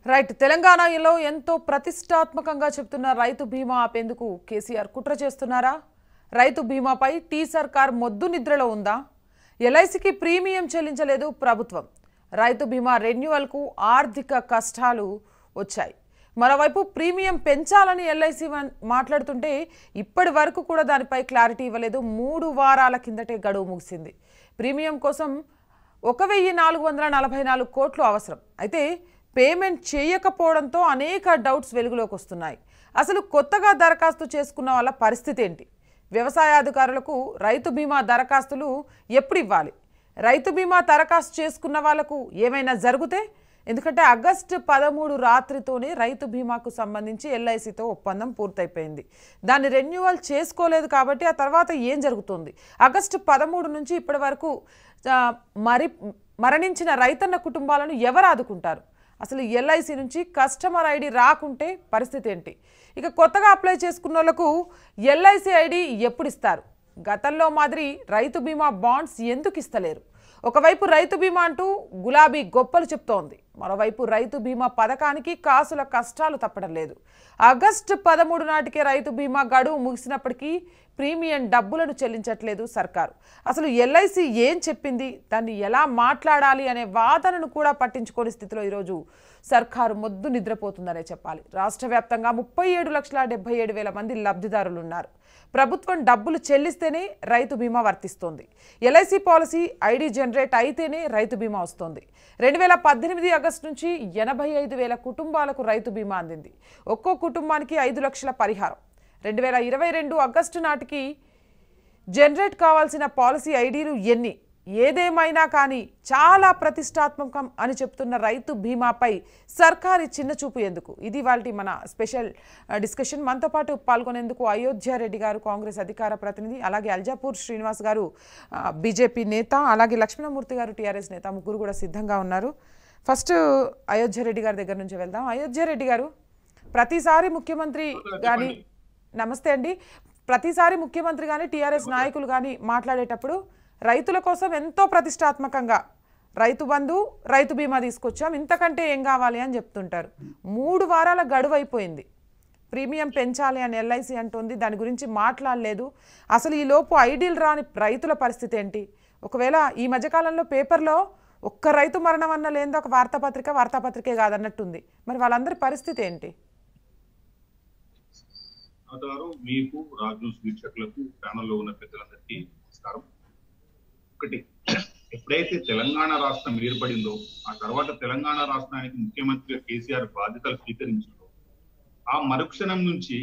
Right తెలంగాణలో ఎంతో ప్రతిష్టాత్మకంగా చెప్తున్న రైతు బీమా ఆపేందుకు కేసీఆర్ కుట్ర చేస్తున్నారా రైతు బీమాపై టీ సర్కార్ మొద్దు నిద్రలో ఉందా ఎల్ఐసికి ప్రీమియం చెల్లించలేదు ప్రభుత్వం రైతు బీమా రెన్యువల్కు ఆర్థిక కష్టాలు వచ్చాయి మరోవైపు ప్రీమియం పెంచాలని ఎల్ఐసి వన్- మాట్లాడుతుంటే ఇప్పటి వరకు కూడా దానిపై క్లారిటీ ఇవ్వలేదు మూడు వారాల కిందటే గడువు ముగిసింది ప్రీమియం కోసం ఒక వెయ్యి నాలుగు వందల నలభై నాలుగు కోట్లు అవసరం అయితే పేమెంట్ చేయకపోవడంతో అనేక డౌట్స్ వెలుగులోకి వస్తున్నాయి అసలు కొత్తగా దరఖాస్తు చేసుకున్న వాళ్ళ పరిస్థితి ఏంటి వ్యవసాయ అధికారులకు రైతు బీమా దరఖాస్తులు ఎప్పుడు ఇవ్వాలి రైతు బీమా దరఖాస్తు చేసుకున్న వాళ్ళకు ఏమైనా జరిగితే ఎందుకంటే ఆగస్టు పదమూడు రాత్రితోనే రైతు బీమాకు సంబంధించి ఎల్ఐసితో ఒప్పందం పూర్తయిపోయింది దాన్ని రెన్యువల్ చేసుకోలేదు కాబట్టి ఆ తర్వాత ఏం జరుగుతుంది ఆగస్టు పదమూడు నుంచి ఇప్పటి వరకు ఆ, మరి మరణించిన రైతన్న కుటుంబాలను ఎవరు ఆదుకుంటారు అసలు ఎల్ఐసి నుంచి కస్టమర్ ఐడి రాకుంటే పరిస్థితి ఏంటి ఇక కొత్తగా అప్లై చేసుకున్న వాళ్ళకు ఎల్ఐసి ఐడి ఎప్పుడు ఇస్తారు గతంలో మాదిరి రైతు బీమా బాండ్స్ ఎందుకు ఇస్తలేరు ఒకవైపు రైతు బీమా అంటూ గులాబీ గొప్పలు చెప్తోంది మరోవైపు రైతు బీమా పథకానికి కాసుల కష్టాలు తప్పడం లేదు ఆగస్టు పదమూడు నాటికే రైతు బీమా గడువు ముగిసినప్పటికీ ప్రీమియం డబ్బులను చెల్లించట్లేదు సర్కారు అసలు ఎల్ఐసి ఏం చెప్పింది దాన్ని ఎలా మాట్లాడాలి అనే వాదనను కూడా పట్టించుకోని స్థితిలో ఈరోజు సర్కారు మొద్దు నిద్రపోతుందనే చెప్పాలి రాష్ట్ర వ్యాప్తంగా ముప్పై ఏడు లక్షల డెబ్బై ఏడు వేల మంది లబ్ధిదారులు ఉన్నారు ప్రభుత్వం డబ్బులు చెల్లిస్తేనే రైతు బీమా వర్తిస్తోంది ఎల్ఐసి పాలసీ ఐడి జనరేట్ అయితేనే రైతు బీమా వస్తోంది రెండు వేల పద్దెనిమిది ఆగస్టు నుంచి ఎనభై ఐదు వేల కుటుంబాలకు రైతు బీమా అందింది ఒక్కో కుటుంబానికి ఐదు లక్షల పరిహారం రెండు వేల ఇరవై రెండు ఆగస్టు నాటికి జనరేట్ కావాల్సిన పాలసీ ఐడీలు ఎన్ని ఏదేమైనా కానీ చాలా ప్రతిష్టాత్మకం అని చెప్తున్న రైతు బీమాపై సర్కారు చిన్న చూపు ఎందుకు ఇది వాళ్ళ మన స్పెషల్ ఆ, డిస్కషన్ మనతో పాటు పాల్గొనేందుకు అయోధ్య రెడ్డి గారు కాంగ్రెస్ అధికార ప్రతినిధి అలాగే అల్జాపూర్ శ్రీనివాస్ గారు ఆ, బీజేపీ నేత అలాగే లక్ష్మణమూర్తి గారు టీఆర్ఎస్ నేత ముగ్గురు కూడా సిద్ధంగా ఉన్నారు ఫస్ట్ అయోధ్య రెడ్డి గారి దగ్గర నుంచి వెళ్దాం అయోధ్య రెడ్డి గారు ప్రతిసారి ముఖ్యమంత్రి కానీ నమస్తే అండి ప్రతిసారి ముఖ్యమంత్రి కానీ టీఆర్ఎస్ నాయకులు కానీ మాట్లాడేటప్పుడు రైతుల కోసం ఎంతో ప్రతిష్టాత్మకంగా రైతు బంధు రైతు బీమా తీసుకొచ్చాం ఇంతకంటే ఏం కావాలి అని చెప్తుంటారు మూడు వారాల గడువు అయిపోయింది ప్రీమియం పెంచాలి అని ఎల్ఐసి అంటుంది దాని గురించి మాట్లాడలేదు అసలు ఈ లోపు ఐడీలు రాని రైతుల పరిస్థితి ఏంటి ఒకవేళ ఈ మధ్యకాలంలో పేపర్లో ఒక్క రైతు మరణం అన్న లేదో ఒక వార్తాపత్రిక వార్తాపత్రికే కాదన్నట్టుంది మరి వాళ్ళందరి పరిస్థితి ఏంటి గారు మీకు రాజ్ న్యూస్ వీక్షకులకు ఛానల్లో ఉన్న పెద్దలందరికీ నమస్కారం ఒకటి ఎప్పుడైతే తెలంగాణ రాష్ట్రం ఏర్పడిందో ఆ తర్వాత తెలంగాణ రాష్ట్రానికి ముఖ్యమంత్రిగా కేసీఆర్ బాధ్యతలు స్వీకరించారో ఆ మరుక్షణం నుంచి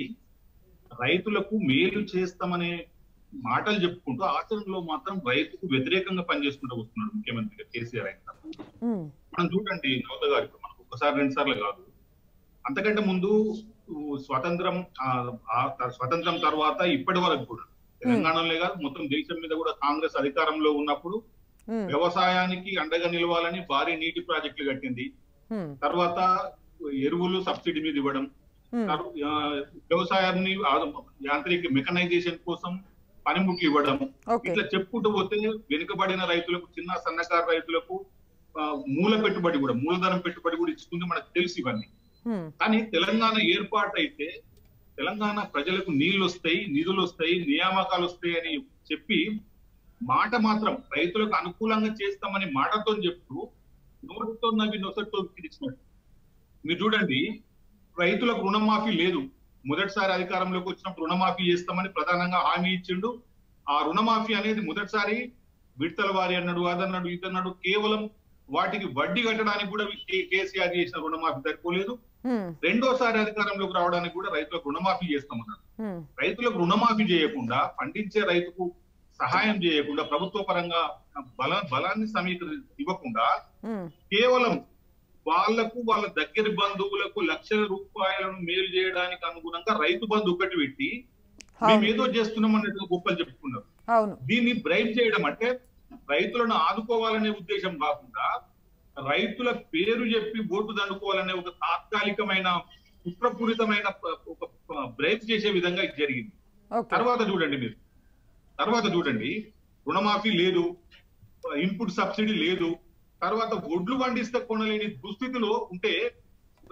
రైతులకు మేలు చేస్తామనే మాటలు చెప్పుకుంటూ ఆచరణలో మాత్రం రైతుకు వ్యతిరేకంగా పనిచేసుకుంటూ వస్తున్నాడు ముఖ్యమంత్రిగా కేసీఆర్ అయిన తర్వాత. ఉమ్, మనం చూడండి నవత గారు ఇప్పుడు మనకు ఒక్కసారి రెండు సార్లు కాదు అంతకంటే ముందు ఊ, స్వతంత్రం ఆ, ఆ త- స్వతంత్రం తర్వాత ఇప్పటి వరకు కూడా తెలంగాణలో కాదు మొత్తం దేశం మీద కూడా కాంగ్రెస్ అధికారంలో ఉన్నప్పుడు ఉమ్, వ్యవసాయానికి అండగా నిలవాలని భారీ నీటి ప్రాజెక్టులు కట్టింది ఉమ్, తర్వాత ఎరువులు సబ్సిడీ మీద ఇవ్వడం ఉమ్, తర్వా- ఆ, వ్యవసాయాన్ని ఆ- యాంత్రిక మెకనైజేషన్ కోసం పనిముట్లు ఇవ్వడం ఓకే ఇట్లా చెప్పుకుంటూ పోతే వెనుకబడిన రైతులకు చిన్న సన్నకారు రైతులకు ఆ, మూల పెట్టుబడి కూడా మూలధనం పెట్టుబడి కూడా ఇస్తుంది మనకు తెలుసు ఇవన్నీ ఉమ్, కానీ తెలంగాణ ఏర్పాటు అయితే తెలంగాణ ప్రజలకు నీళ్లు వస్తాయి నిధులు వస్తాయి నియామకాలు వస్తాయి అని చెప్పి మాట మాత్రం రైతులకు అనుకూలంగా చేస్తామని మాటతో చెప్తూ నోటితో నవ్వి నొసటితో విసిరిచ్చినట్టు మీరు చూడండి రైతులకు రుణమాఫీ లేదు మొదటిసారి అధికారంలోకి వచ్చినప్పుడు రుణమాఫీ చేస్తామని ప్రధానంగా హామీ ఇచ్చిండు ఆ రుణమాఫీ అనేది మొదటిసారి విడతల వారి అన్నాడు అదన్నాడు ఇదన్నాడు కేవలం వాటికి వడ్డీ కట్టడానికి కూడా కే- కేసీఆర్ చేసిన రుణమాఫీ సరిపోలేదు ఉమ్, రెండోసారి అధికారంలోకి రావడానికి కూడా రైతులకు రుణమాఫీ చేస్తామన్నారు ఉమ్, రైతులకు రుణమాఫీ చేయకుండా పండించే రైతుకు సహాయం చేయకుండా ప్రభుత్వ పరంగా బల బలాన్ని సమీకరి ఇవ్వకుండా ఉమ్, కేవలం వాళ్లకు వాళ్ళ దగ్గర బంధువులకు లక్షల రూపాయలను మేలు చేయడానికి అనుగుణంగా రైతు బంధు ఒకటి పెట్టి మేము అవును ఏదో చేస్తున్నాం అన్నట్టుగా గొప్పలు చెప్పుకున్నారు అవును దీన్ని బ్రైబ్ చేయడం అంటే రైతులను ఆదుకోవాలనే ఉద్దేశం కాకుండా రైతుల పేరు చెప్పి ఓటు దండుకోవాలనే ఒక తాత్కాలికమైన కుట్రపూరితమైన ప- ఒక బ్రైబ్ చేసే విధంగా ఇది జరిగింది ఓకే తర్వాత చూడండి మీరు తర్వాత చూడండి రుణమాఫీ లేదు ఇన్పుట్ సబ్సిడీ లేదు తర్వాత ఒడ్లు పండిస్తే కొనలేని దుస్థితిలో ఉంటే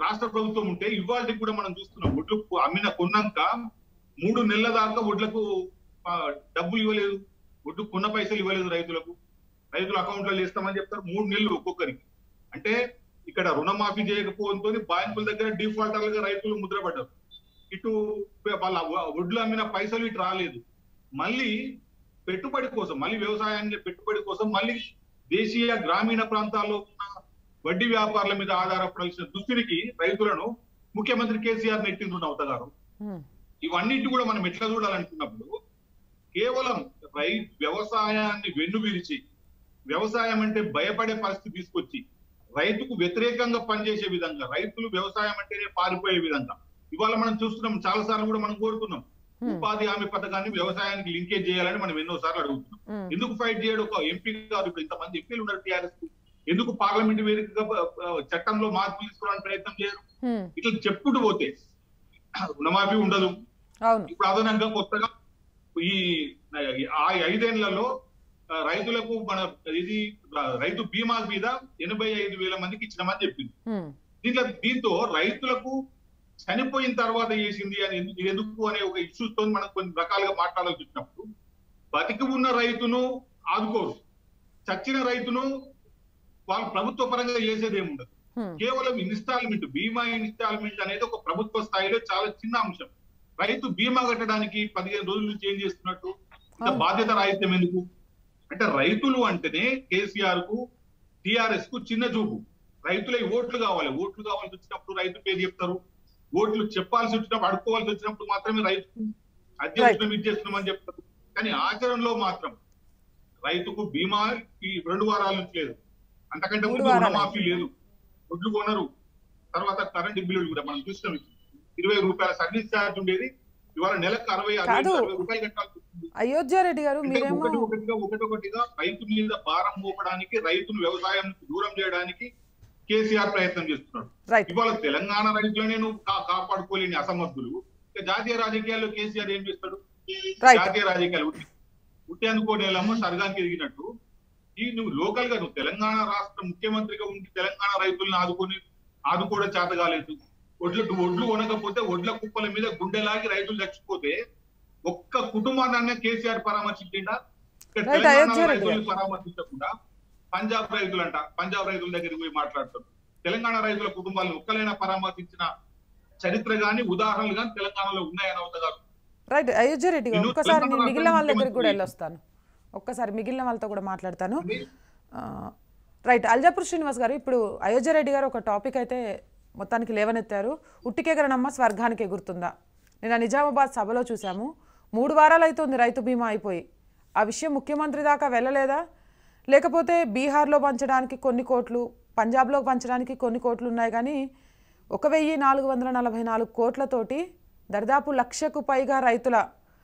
రాష్ట్ర ప్రభుత్వం ఉంటే ఇవాళకి కూడా మనం చూస్తున్నాం ఒడ్లు అమ్మిన కొన్నాక మూడు నెలల దాకా ఒడ్లకు ఆ, డబ్బులు ఇవ్వలేదు ఒడ్లు కొన్న పైసలు ఇవ్వలేదు రైతులకు రైతుల అకౌంట్లో వేస్తామని చెప్తారు మూడు నెలలు ఒక్కొక్కరికి అంటే ఇక్కడ రుణమాఫీ చేయకపోవడంతో బ్యాంకుల దగ్గర డిఫాల్టర్లుగా రైతులు ముద్రపడ్డారు ఇటు వాళ్ళ ఒడ్లు అమ్మిన పైసలు ఇటు రాలేదు మళ్ళీ పెట్టుబడి కోసం మళ్ళీ వ్యవసాయాన్ని పెట్టుబడి కోసం మళ్ళీ దేశీయ గ్రామీణ ప్రాంతాల్లో ఉన్న వడ్డీ వ్యాపారుల మీద ఆధారపడాల్సిన దుస్థితికి రైతులను ముఖ్యమంత్రి కేసీఆర్ నెట్టిండ్రు నవత గారు ఉమ్, ఇవన్నిటి కూడా మనం ఎట్లా చూడాలనుకున్నప్పుడు కేవలం రై వ్యవసాయాన్ని వెన్నువిరిచి వ్యవసాయం అంటే భయపడే పరిస్థితి తీసుకొచ్చి రైతుకు వ్యతిరేకంగా పనిచేసే విధంగా రైతులు వ్యవసాయం అంటేనే పారిపోయే విధంగా ఇవాళ మనం చూస్తున్నాం చాలా సార్లు కూడా మనం కోరుతున్నాం ఉమ్, ఉపాధి హామీ పథకాన్ని వ్యవసాయానికి లింకేజ్ చేయాలని మనం ఎన్నో సార్లు అడుగుతున్నాం ఉమ్, ఎందుకు ఫైట్ చేయడం ఒక ఎంపీ కాదు ఇప్పుడు ఇంతమంది ఎంపీలు ఉన్నారు టీఆర్ఎస్ ఎందుకు పార్లమెంట్ వేదికగా ఆ, చట్టంలో మార్పులు తీసుకోవడానికి ప్రయత్నం చేయరు ఉమ్, ఇట్లా చెప్పుకుంటూ పోతే రుణమాఫీ ఉండదు అవును ఇప్పుడు అదనంగా కొత్తగా ఈ ఆ ఐదేళ్లలో ఆ, రైతులకు మన ఇది ఆ, రైతు బీమా మీద ఎనభై ఐదు వేల మందికి ఇచ్చినామని చెప్పింది ఉమ్, దీంట్లో దీంతో రైతులకు చనిపోయిన తర్వాత చేసింది అని ఎందుకు ఇది ఎందుకు అనే ఒక ఇష్యూస్ తో మనం కొన్ని రకాలుగా మాట్లాడాల్సి వచ్చినప్పుడు బతికి ఉన్న రైతును ఆదుకోరు చచ్చిన రైతును వాళ్ళు ప్రభుత్వ పరంగా చేసేది ఏముండదు ఉమ్, కేవలం ఇన్స్టాల్మెంట్ బీమా ఇన్స్టాల్మెంట్ అనేది ఒక ప్రభుత్వ స్థాయిలో చాలా చిన్న అంశం రైతు బీమా కట్టడానికి పదిహేను రోజుల నుంచి ఏం చేస్తున్నట్టు ఇంత అవును. బాధ్యత రాహిత్యం ఎందుకు అంటే రైతులు అంటేనే కేసీఆర్ కు టిఆర్ఎస్ కు చిన్న చూపు రైతులే ఓట్లు కావాలి ఓట్లు కావాల్సి వచ్చినప్పుడు రైతు పేరు చెప్తారు ఓట్లు చెప్పాల్సి వచ్చినప్పుడు అడుక్కోవాల్సి వచ్చినప్పుడు మాత్రమే రైతుకు అధ్యక్షులం ఇచ్చేస్తున్నామని చెప్తారు కానీ ఆచరణలో మాత్రం రైతుకు బీమా ఈ రెండు వారాల నుంచి లేదు అంతకంటే మూడు ముందు వారాలు. రుణమాఫీ లేదు ఒడ్లు కొనరు తర్వాత కరెంట్ బిల్లులు కూడా మనం చూసినాం ఇరవై రూపాయల సర్వీస్ ఛార్జ్ ఉండేది ఇవాళ నెలకు అరవై అరవై కాదు. అరవై రూపాయలు కట్టాల్సి వస్తుంది అయోధ్య రెడ్డి గారు అంటే మీరేమో ఒకటి ఒకటిగా ఒకటొకటిగా రైతు మీద భారం మోపడానికి రైతును వ్యవసాయం నుంచి దూరం చేయడానికి కేసీఆర్ ప్రయత్నం చేస్తున్నాడు రైట్ ఇవాళ తెలంగాణ రైతులనే నువ్వు కా- కాపాడుకోలేని అసమర్థులు ఇక జాతీయ రాజకీయాల్లో కేసీఆర్ ఏం చేస్తాడు రైట్ జాతీయ రాజకీయాలు ఉట్టి ఉట్టి అనుకోనేలమ్మ సరగానికి ఎదిగినట్టు ఈ నువ్వు లోకల్ గా నువ్వు తెలంగాణ రాష్ట్ర ముఖ్యమంత్రిగా ఉండి తెలంగాణ రైతులను ఆదుకొని ఆదుకోవడం చేత కాలేదు ఒడ్లు ఒడ్లు కొనకపోతే ఒడ్ల కుప్పల మీద గుండెలాగి రైతులు చచ్చిపోతే ఒక్క కుటుంబాన్ని కేసీఆర్ పరామర్శించిండా ఇక్కడ Right, తెలంగాణ అయోధ్య రెడ్డి రైతులను పరామర్శించకుండా పంజాబ్ రైతులంట పంజాబ్ రైతుల దగ్గరికి పోయి మాట్లాడతారు తెలంగాణ రైతుల కుటుంబాలను ఒక్కలైనా పరామర్శించిన చరిత్ర గాని ఉదాహరణలు గాని తెలంగాణలో ఉన్నాయని అవుతారు రైట్ అయోధ్య రెడ్డి గారు నేను ఒక్కసారి తెలంగాణ నేను మిగిలిన వాళ్ళ దగ్గరికి కూడా ముఖ్యమంత్రి. వెళ్ళొస్తాను ఒక్కసారి మిగిలిన వాళ్ళతో కూడా మాట్లాడతాను ఆ, రైట్ అల్జాపూర్ శ్రీనివాస్ గారు ఇప్పుడు అయోధ్య రెడ్డి గారు ఒక టాపిక్ అయితే మొత్తానికి లేవనెత్తారు ఉట్టికెగరనమ్మ స్వర్గానికి ఎగురుతుందా నేను నిజామాబాద్ సభలో చూశాము మూడు వారాలు అవుతుంది రైతు బీమా అయిపోయి ఆ విషయం ముఖ్యమంత్రి దాకా వెళ్ళలేదా లేకపోతే బీహార్లో పంచడానికి కొన్ని కోట్లు పంజాబ్లో పంచడానికి కొన్ని కోట్లు ఉన్నాయి కానీ ఒక వెయ్యి నాలుగు వందల నలభై నాలుగు కోట్లతోటి దరిదాపు లక్షకు పైగా రైతుల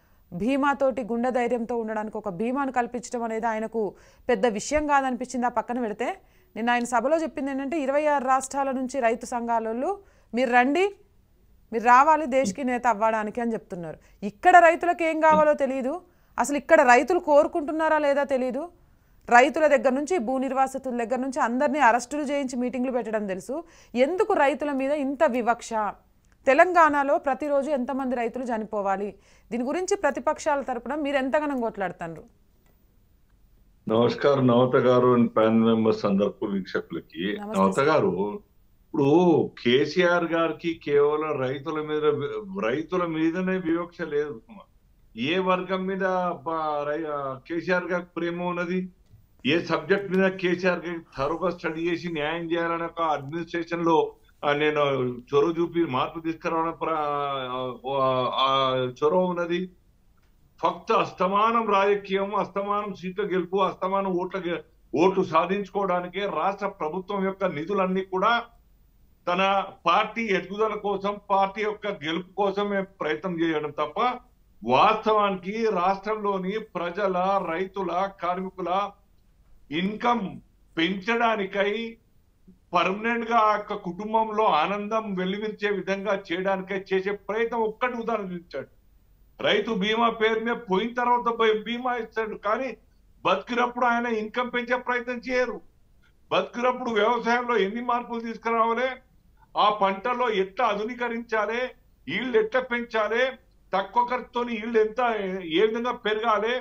భీమాతోటి గుండె ధైర్యంతో ఉండడానికి ఒక భీమాను కల్పించడం అనేది ఆయనకు పెద్ద విషయం కాదనిపించింది ఆ పక్కన పెడితే నిన్న ఆయన సభలో చెప్పింది ఏంటంటే ఇరవై ఆరు రాష్ట్రాల నుంచి రైతు సంఘాలలో మీరు రండి మీరు రావాలి దేశకి నేత అవ్వడానికి అని చెప్తున్నారు ఇక్కడ రైతులకు ఏం కావాలో తెలియదు అసలు ఇక్కడ రైతులు కోరుకుంటున్నారా లేదా తెలియదు రైతుల దగ్గర నుంచి భూ నిర్వాసితుల దగ్గర నుంచి అందరినీ అరెస్టులు చేయించి మీటింగ్లు పెట్టడం తెలుసు ఎందుకు రైతుల మీద ఇంత వివక్ష తెలంగాణలో ప్రతిరోజు ఎంతమంది రైతులు చనిపోవాలి దీని గురించి ప్రతిపక్షాల తరపున మీరు ఎంతగానో కొట్లాడుతున్నారు నమస్కారం నవత గారు అండ్ ప్యాన్ మెంబర్స్ అందరికీ వీక్షకులకి నమస్తే నవత సార్. గారు ఇప్పుడు కేసీఆర్ గారికి కేవలం రైతుల మీద రైతుల మీదనే వివక్ష లేదు ఏ వర్గం మీద బ- రై- కేసీఆర్ గారికి ప్రేమ ఉన్నది ఏ సబ్జెక్ట్ మీద కేసీఆర్ గారికి తరుగా స్టడీ చేసి న్యాయం చేయాలనే ఒక అడ్మినిస్ట్రేషన్ లో ఆ, నేను చొరవ చూపి మార్పు తీసుకురావడం ప్ర- ఆ- ఆ చొరవ ఉన్నది ఫక్త అస్తమానం రాజకీయం అస్తమానం సీట్ల గెలుపు అస్తమానం ఓట్ల గె- ఓట్లు సాధించుకోవడానికే రాష్ట్ర ప్రభుత్వం యొక్క నిధులన్నీ కూడా తన పార్టీ ఎదుగుదల కోసం పార్టీ యొక్క గెలుపు కోసమే ప్రయత్నం చేయడం తప్ప వాస్తవానికి రాష్ట్రంలోని ప్రజల రైతుల కార్మికుల ఇన్కమ్ పెంచడానికై పర్మనెంట్ గా ఆ యొక్క కుటుంబంలో ఆనందం వెల్లివించే విధంగా చేయడానికై చేసే ప్రయత్నం ఒక్కటి ఉదాహరించాడు రైతు బీమా పేరు మీద పోయిన తర్వాత బై- బీమా ఇస్తాడు కానీ బతికినప్పుడు ఆయన ఇన్కమ్ పెంచే ప్రయత్నం చేయరు బతికినప్పుడు వ్యవసాయంలో ఎన్ని మార్పులు తీసుకురావాలి ఆ పంటలో ఎట్లా ఆధునీకరించాలి ఈళ్ళు ఎట్లా పెంచాలి తక్కువ ఖర్చుతో ఈళ్ళు ఎంత ఏ విధంగా పెరగాలి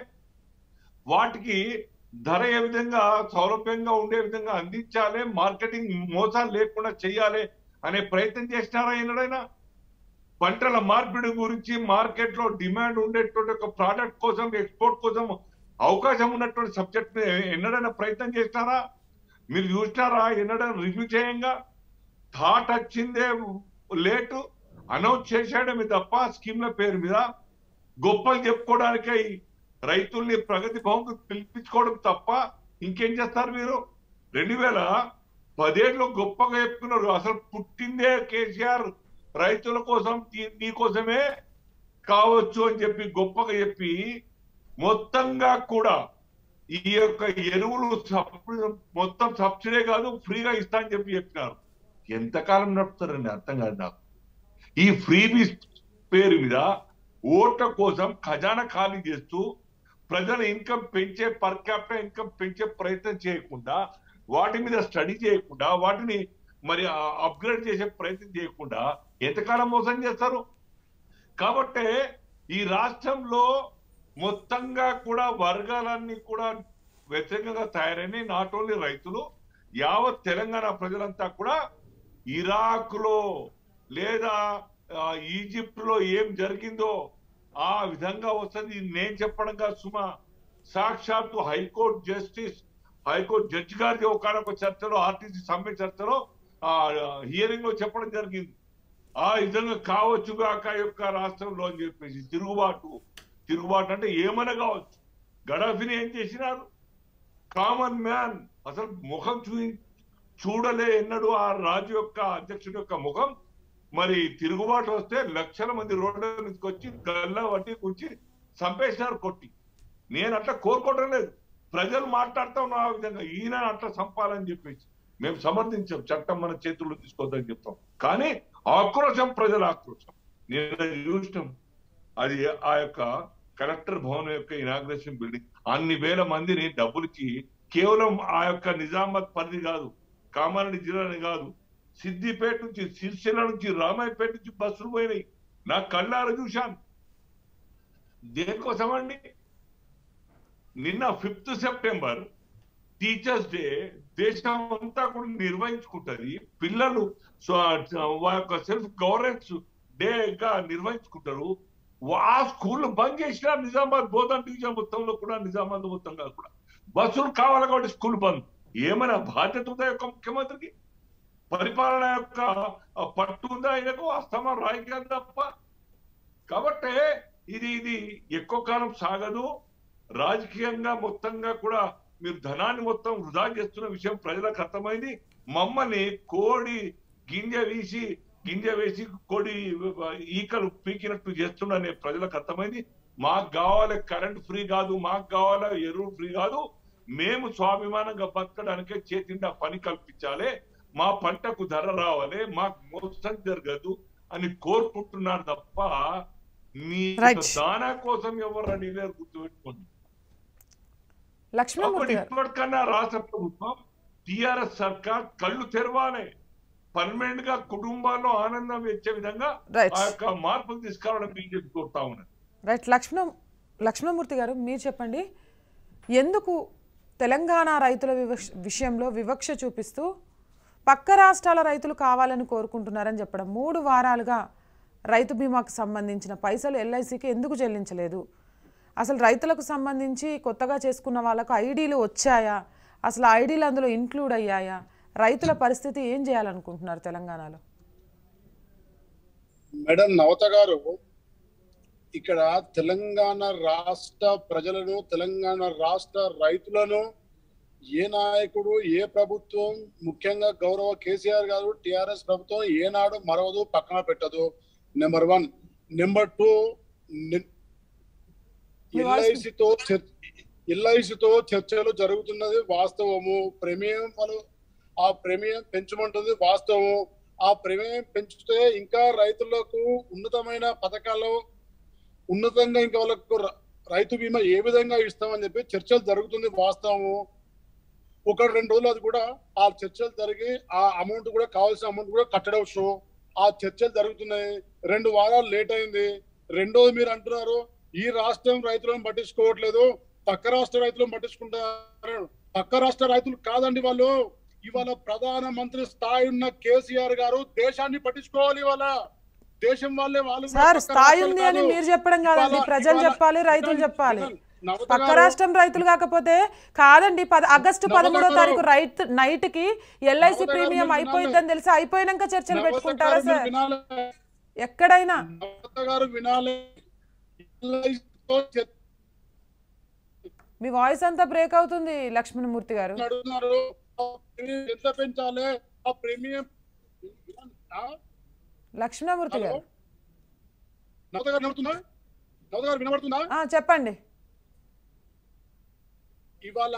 వాటికి ధర ఏ విధంగా సౌలభ్యంగా ఉండే విధంగా అందించాలి మార్కెటింగ్ మోసాలు లేకుండా చేయాలి అనే ప్రయత్నం చేసినారా ఎన్నడైనా పంటల మార్పిడి గురించి మార్కెట్ లో డిమాండ్ ఉండేటువంటి ఒక ప్రోడక్ట్ కోసం ఎక్స్పోర్ట్ కోసం అవకాశం ఉన్నటువంటి సబ్జెక్ట్ ఎన్నడైనా ప్రయత్నం చేసినారా మీరు చూసినారా ఎన్నడైనా రివ్యూ చేయంగా థాట్ వచ్చిందే లేటు అనౌన్స్ చేసేయడమే తప్ప స్కీమ్ల పేరు మీద గొప్పలు చెప్పుకోవడానికై రైతుల్ని ప్రగతి భవన్కు పిలిపించుకోవడం తప్ప ఇంకేం చేస్తారు మీరు రెండు వేల పదేళ్ళు గొప్పగా చెప్పుకున్నారు అసలు పుట్టిందే కేసీఆర్ రైతుల కోసం నీ- నీ కోసమే కావచ్చు అని చెప్పి గొప్పగా చెప్పి మొత్తంగా కూడా ఈ యొక్క ఎరువులు సబ్- మొత్తం సబ్సిడీ కాదు ఫ్రీగా ఇస్తా అని చెప్పి చెప్పినారు ఎంతకాలం నడుపుతారండి అర్థం కాదు నాకు ఈ ఫ్రీబీస్ పేరు మీద ఓట్ల కోసం ఖజానా ఖాళీ చేస్తూ ప్రజల ఇన్కమ్ పెంచే పర్ క్యాపిటల్ ఇన్కమ్ పెంచే ప్రయత్నం చేయకుండా వాటి మీద స్టడీ చేయకుండా వాటిని మరి అప్గ్రేడ్ చేసే ప్రయత్నం చేయకుండా ఎంతకాలం మోసం చేస్తారు కాబట్టి ఈ రాష్ట్రంలో మొత్తంగా కూడా వర్గాలన్నీ కూడా వ్యతిరేకంగా తయారైన నాట్ ఓన్లీ రైతులు యావత్ తెలంగాణ ప్రజలంతా కూడా ఇరాక్ లో లేదా ఆ, ఈజిప్ట్ లో ఏం జరిగిందో ఆ విధంగా వస్తుంది ఇది నేను చెప్పడం కాదు సుమా సాక్షాత్తు హైకోర్టు జస్టిస్ హైకోర్టు జడ్జి గారి ఒకనొక చర్చలో ఆర్టీసీ సమ్మె చర్చలో ఆ హియరింగ్ లో చెప్పడం జరిగింది ఆ విధంగా కావచ్చు గాక యొక్క రాష్ట్రంలో అని చెప్పేసి తిరుగుబాటు తిరుగుబాటు అంటే ఏమైనా కావచ్చు గడాఫీని ఏం చేసినారు కామన్ మ్యాన్ అసలు ముఖం చూ చూడలే ఎన్నడూ ఆ రాజు యొక్క అధ్యక్షుడి యొక్క ముఖం మరి తిరుగుబాటు వస్తే లక్షల మంది రోడ్ల మీదకి వచ్చి గల్లా వడ్డీ కూర్చి చంపేసినారు కొట్టి నేను అట్లా కోరుకోవడం లేదు ప్రజలు మాట్లాడుతూ ఉన్న ఆ విధంగా ఈయన అట్లా చంపాలని చెప్పేసి మేము సమర్థించాం చట్టం మన చేతుల్లో తీసుకోవద్దని చెప్తాం కానీ ఆక్రోశం ప్రజల ఆక్రోశం నేను అది చూసినాం అది ఆ యొక్క కలెక్టర్ భవన్ యొక్క ఇనాగ్రేషన్ బిల్డింగ్ అన్ని వేల మందిని డబ్బులకి కేవలం ఆ యొక్క నిజామాబాద్ పరిధి కాదు కామారెడ్డి జిల్లాని కాదు సిద్దిపేట నుంచి సిరిసిల్ల నుంచి రామాయపేట నుంచి బస్సులు పోయినాయి నా కళ్ళారా చూశాను దేనికోసం అండి నిన్న ఫిఫ్త్ సెప్టెంబర్ టీచర్స్ డే దేశం అంతా కూడా నిర్వహించుకుంటది పిల్లలు సో వాళ్ళ యొక్క సెల్ఫ్ గవర్నెన్స్ డే గా నిర్వహించుకుంటారు ఆ స్కూల్ బంద్ చేసిన నిజామాబాద్ బోధన్ డివిజన్ మొత్తంలో కూడా నిజామాబాద్ మొత్తంగా కూడా బస్సులు కావాలి కాబట్టి స్కూల్ బంద్ ఏమైనా బాధ్యత ఉందా యొక్క ముఖ్యమంత్రికి పరిపాలన యొక్క ఆ పట్టు ఉందా ఆయనకు అస్తమా రాయిగా తప్ప కాబట్టి ఇది ఇది ఎక్కువ కాలం సాగదు రాజకీయంగా మొత్తంగా కూడా మీరు ధనాన్ని మొత్తం వృధా చేస్తున్న విషయం ప్రజలకు అర్థమైంది మమ్మల్ని కోడి గింజ వీసి గింజ వేసి కోడి ఈకలు పీకినట్టు చేస్తున్న ప్రజలకు అర్థమైంది మాకు కావాలి కరెంట్ ఫ్రీ కాదు మాకు కావాలి ఎరువు ఫ్రీ కాదు మేము స్వాభిమానంగా బతకడానికే చేతిండా పని కల్పించాలి మా పంటకు ధర రావాలి మాకు మోసం జరగదు అని కోరుకుంటున్నారు తప్ప మీ Right. దానా కోసం ఎవరు అడిగారు గుర్తుపెట్టుకోండి లక్ష్మణమూర్తి కాబట్టి గారు ఇప్పటికన్నా రాష్ట్ర ప్రభుత్వం టిఆర్ఎస్ సర్కార్ కళ్ళు తెరవాలి పర్మనెంట్ గా కుటుంబాల్లో ఆనందం ఇచ్చే విధంగా Right. ఆ యొక్క మార్పులు తీసుకురావడం బీజేపీ కోరుతా ఉన్నది రైట్ లక్ష్మణ లక్ష్మణమూర్తి గారు మీరు చెప్పండి ఎందుకు తెలంగాణ రైతుల వివక్ష విషయంలో వివక్ష చూపిస్తూ పక్క రాష్ట్రాల రైతులు కావాలని కోరుకుంటున్నారని చెప్పడం మూడు వారాలుగా రైతు బీమాకు సంబంధించిన పైసలు ఎల్ఐసికి ఎందుకు చెల్లించలేదు అసలు రైతులకు సంబంధించి కొత్తగా చేసుకున్న వాళ్ళకు ఐడీలు వచ్చాయా అసలు ఐడీలు అందులో ఇంక్లూడ్ అయ్యాయా రైతుల పరిస్థితి ఏం చేయాలనుకుంటున్నారు తెలంగాణలో మేడం నవత గారు ఇక్కడ తెలంగాణ రాష్ట్ర ప్రజలను తెలంగాణ రాష్ట్ర రైతులను ఏ నాయకుడు ఏ ప్రభుత్వం ముఖ్యంగా గౌరవ కేసీఆర్ గారు టిఆర్ఎస్ ప్రభుత్వం ఏనాడు మరవదు పక్కన పెట్టదు నెంబర్ వన్ నెంబర్ టూ ఎల్ఐసితో ఎల్ఐసితో చర్చలు జరుగుతున్నది వాస్తవము ప్రీమియం వాళ్ళు ఆ ప్రీమియం పెంచమంటుంది వాస్తవము ఆ ప్రీమియం పెంచితే ఇంకా రైతులకు ఉన్నతమైన పథకాలు ఉన్నతంగా ఇంకా వాళ్ళకు ర- రైతు బీమా ఏ విధంగా ఇస్తామని చెప్పి చర్చలు జరుగుతుంది వాస్తవము ఒక రెండు రోజులు అది కూడా ఆ చర్చలు జరిగి ఆ అమౌంట్ కూడా కావాల్సిన అమౌంట్ కూడా కట్టడవచ్చు ఆ చర్చలు జరుగుతున్నాయి రెండు వారాలు లేట్ అయింది రెండోది మీరు అంటున్నారు ఈ రాష్ట్రం రైతులను పట్టించుకోవట్లేదు పక్క రాష్ట్ర రైతులను పట్టించుకుంటారు పక్క రాష్ట్ర రైతులు కాదండి వాళ్ళు ఇవాళ ప్రధాన మంత్రి స్థాయి ఉన్న కేసీఆర్ గారు దేశాన్ని పట్టించుకోవాలి ఇవాళ దేశం వాళ్ళే వాళ్ళు కూడా సార్ పక్క స్థాయి రాష్ట్రాలు ఉంది అని కాదు. మీరు చెప్పడం కాదండి ఇవాళ- ప్రజలు ఇవాళ- చెప్పాలి రైతులు వినండి, చెప్పాలి వినండి. నవత పక్క గారు- రాష్ట్రం రైతులు కాకపోతే కాదండి పద ఆగస్టు నవత పదమూడో గారు- తారీఖు రైతు నైట్ కి ఎల్ఐసి నవత గారు ప్రీమియం మీరు అయిపోయిందని తెలిసి అయిపోయినాక చర్చలు నవత పెట్టుకుంటారా గారు మీరు సార్ వినాలి. ఎక్కడైనా నవత గారు వినాలి తో చర్చ మీ వాయిస్ అంతా బ్రేక్ అవుతుంది లక్ష్మణమూర్తి గారు అడుగుతున్నారు ఆ ప్రీమియం ఎంత పెంచాలి ఆ ప్రీమియం ఆ? లక్ష్మణమూర్తి హలో గారు నవత గారు వినబడుతుందా నవత గారు వినబడుతుందా ఆ, చెప్పండి ఇవాళ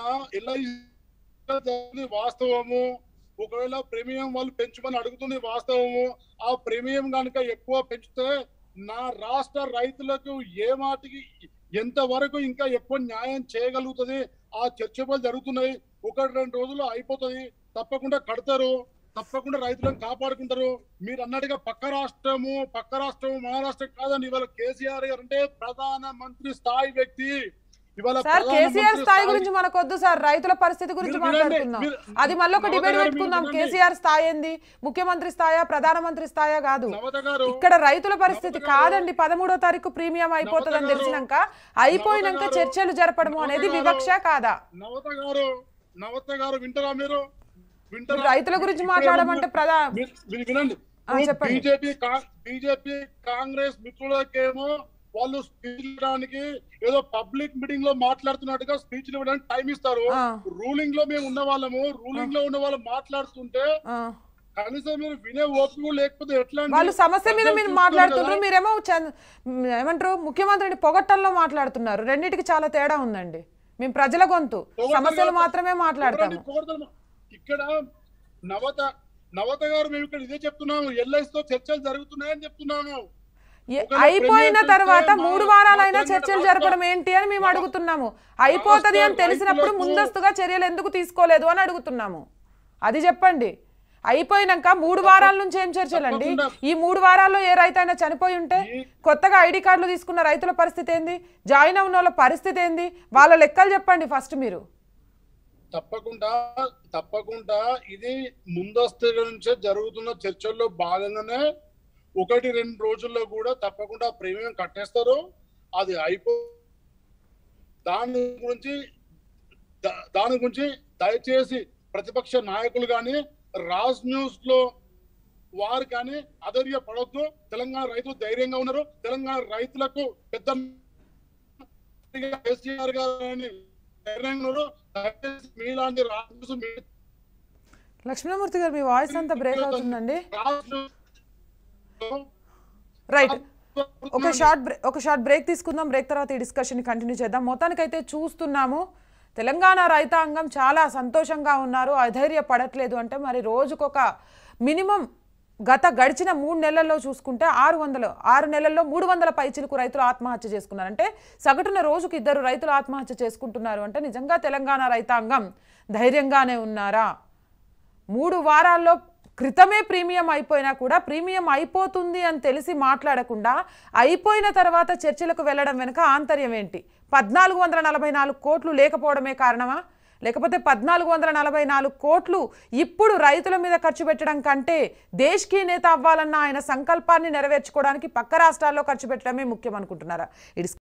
ఎల్ఐసి వాస్తవము ఒకవేళ ప్రీమియం వాళ్ళు పెంచమని అడుగుతుంది వాస్తవము ఆ ప్రీమియం కనుక ఎక్కువ పెంచితే నా రాష్ట్ర రైతులకు ఏ మాటికి ఎంత వరకు ఇంకా ఎక్కువ న్యాయం చేయగలుగుతుంది ఆ చర్చలు జరుగుతున్నాయి ఒకటి రెండు రోజుల్లో అయిపోతుంది తప్పకుండా కడతారు తప్పకుండా రైతులను కాపాడుకుంటారు మీరు అన్నట్టుగా పక్క రాష్ట్రము పక్క రాష్ట్రము మహారాష్ట్రం కాదండి ఇవాళ కేసీఆర్ గారు అంటే ప్రధాన మంత్రి స్థాయి వ్యక్తి ఇవాళ సార్ ప్రధాన కేసీఆర్ మంత్రి స్థాయి గురించి మనకొద్దు సార్ రైతుల పరిస్థితి గురించి మీరు వినండి, మాట్లాడుకుందాం మీరు- అది మళ్ళీ ఒక నవత డిబేట్ గారు పెట్టుకుందాం మీరు వినండి. కేసీఆర్ స్థాయి ఏంది ముఖ్యమంత్రి స్థాయా ప్రధానమంత్రి స్థాయా కాదు నవత గారు ఇక్కడ రైతుల పరిస్థితి నవత గారు- కాదండి పదమూడో తారీఖు ప్రీమియం అయిపోతుందని గారు- తెలిసినాక అయిపోయినాక గారు- చర్చలు జరపడము నవత అనేది గారు- వివక్ష కాదా నవత గారు నవత గారు వింటారా మీరు మీరు వింటారా రైతుల గురించి ఇప్పుడు మాట్లాడమంటే ప్రధా మీరు- మీరు వినండి ఆ, చెప్పండి. బీజేపీ బీజేపీ కాంగ్రెస్ మిత్రులకేమో వాళ్ళు స్పీచ్ ఇవ్వడానికి ఏదో పబ్లిక్ మీటింగ్ లో మాట్లాడుతున్నట్టుగా స్పీచ్ ఇవ్వడానికి టైం ఇస్తారు ఆ. రూలింగ్ లో మేము ఉన్న వాళ్ళము రూలింగ్ లో ఉన్న వాళ్ళు మాట్లాడుతుంటే ఆ. కనీసం మీరు వినే ఓపిక కూడా లేకపోతే ఎట్లా అండి? వాళ్ళు సమస్య మీద ప్రజలు మీరు చూస్తున్నారు మాట్లాడుతున్నారు కదా. మీరేమో చంద్- మ్, ఏమంటారు ముఖ్యమంత్రిని పొగట్టంలో మాట్లాడుతున్నారు రెండింటికి చాలా తేడా ఉందండి మేము ప్రజల గొంతు పొగడ్తలు సమస్యలు కాదు. మాత్రమే మాట్లాడతాము ఎవరండి పొగడ్తలు? ఇక్కడ నవత నవత గారు మేము ఇక్కడ ఇదే చెప్తున్నాము ఎల్ఐసి తో చర్చలు జరుగుతున్నాయని చెప్తున్నాము ఏ- ఒకవేళ అయిపోయిన ప్రీమియం తర్వాత పెంచితే మూడు మా- వారాలైనా మా తెలంగాణ చర్చలు రాష్ట్ర- జరపడం ఏంటి అని మేము అడుగుతున్నాము అయిపోతుంది అని తెలిసినప్పుడు రైతులకు- ముందస్తుగా చర్యలు ఎందుకు తీసుకోలేదు అని అడుగుతున్నాము అది చెప్పండి అయిపోయినాక మూడు వారాల నుంచి ఏం చర్చలండి తప్పకుండా. ఈ మూడు వారాల్లో ఏ రైతు అయినా చనిపోయి ఉంటే ఈ- కొత్తగా ఐడి కార్డులు తీసుకున్న రైతుల పరిస్థితి ఏంది జాయిన్ అయిన వాళ్ళ పరిస్థితి ఏంది వాళ్ళ లెక్కలు చెప్పండి ఫస్ట్ మీరు తప్పకుండా తప్పకుండా ఇది ముందస్తు నుంచే జరుగుతున్న చర్చల్లో భాగంగానే ఒకటి రెండు రోజుల్లో కూడా తప్పకుండా ప్రీమియం కట్టేస్తారు అది అయిపో దాని గురించి దా- దాని గురించి దయచేసి ప్రతిపక్ష నాయకులు కానీ రాజ్ న్యూస్ లో వారు కానీ అధైర్య పడొద్దు తెలంగాణ రైతులు ధైర్యంగా ఉన్నారు తెలంగాణ రైతులకు పెద్ద కేసీఆర్ గారు అని ధైర్యంగా ఉన్నారు దయచేసి మీలాంటి రాజ్ న్యూస్ మీ లక్ష్మణమూర్తి గారు మీ వాయిస్ అంతా బ్రేక్ అవుతుందండి రాజ్ న్యూస్ రైట్ ఒక షార్ట్ బ్రే ఒక షార్ట్ బ్రేక్ తీసుకుందాం బ్రేక్ తర్వాత ఈ డిస్కషన్ కంటిన్యూ చేద్దాం మొత్తానికైతే చూస్తున్నాము తెలంగాణ రైతాంగం చాలా సంతోషంగా ఉన్నారు అధైర్య పడట్లేదు అంటే మరి రోజుకొక మినిమం గత గడిచిన మూడు నెలల్లో చూసుకుంటే ఆరు వందలు ఆరు నెలల్లో మూడు వందల పైచిలకు రైతులు ఆత్మహత్య చేసుకున్నారు అంటే సగటున రోజుకు ఇద్దరు రైతులు ఆత్మహత్య చేసుకుంటున్నారు అంటే నిజంగా తెలంగాణ రైతాంగం ధైర్యంగానే ఉన్నారా మూడు వారాల్లో క్రితమే ప్రీమియం అయిపోయినా కూడా ప్రీమియం అయిపోతుంది అని తెలిసి మాట్లాడకుండా అయిపోయిన తర్వాత చర్చలకు వెళ్ళడం వెనుక ఆంతర్యం ఏంటి పద్నాలుగు వందల నలభై నాలుగు కోట్లు లేకపోవడమే కారణమా లేకపోతే పద్నాలుగు వందల నలభై నాలుగు కోట్లు ఇప్పుడు రైతుల మీద ఖర్చు పెట్టడం కంటే దేశ్కీ నేత అవ్వాలన్న ఆయన సంకల్పాన్ని నెరవేర్చుకోవడానికి పక్క రాష్ట్రాల్లో ఖర్చు పెట్టడమే ముఖ్యం అనుకుంటున్నారా ఇట్స్